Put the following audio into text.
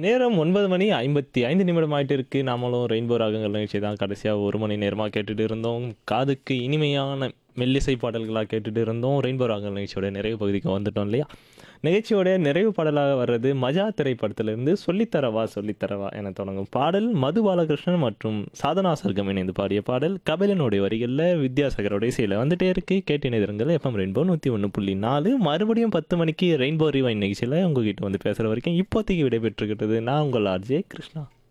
நேரம் ஒன்பது மணி ஐம்பத்தி ஐந்து நிமிடம் ஆயிட்டு இருக்கு நாமளும் ரெயின்போ ராகங்கள் நிகழ்ச்சி தான் கடைசியாக ஒரு மணி நேரமாக கேட்டுட்டு இருந்தோம் காதுக்கு இனிமையான மெல்லிசை பாடல்களாக கேட்டுட்டு இருந்தோம் ரெயின்போ ராகங்கள் நிகழ்ச்சியோட நிறைவு பகுதிக்கு வந்துட்டோம் இல்லையா நிகழ்ச்சியோட நிறைவு பாடலாக வர்றது மஜா திரைப்படத்திலிருந்து சொல்லித்தரவா சொல்லித்தரவா என தொடங்கும் பாடல் மது பாலகிருஷ்ணன் மற்றும் சாதனா சர்க்கம் இணைந்து பாடிய பாடல் கபிலனுடைய வரிகளில் வித்யாசாகரோட இசையில் வந்துட்டே இருக்கு கேட்டு நிதிரங்கள் எஃப்எம் ரெயின்போ நூற்றி ஒன்று புள்ளி நாலு மறுபடியும் பத்து மணிக்கு ரெயின்போ ரிவைன் நிகழ்ச்சியில் உங்ககிட்ட வந்து பேசுகிற வரைக்கும் இப்போதைக்கு விடைபெற்றுக்கிட்டது நான் உங்கள் ஆர்ஜே கிருஷ்ணா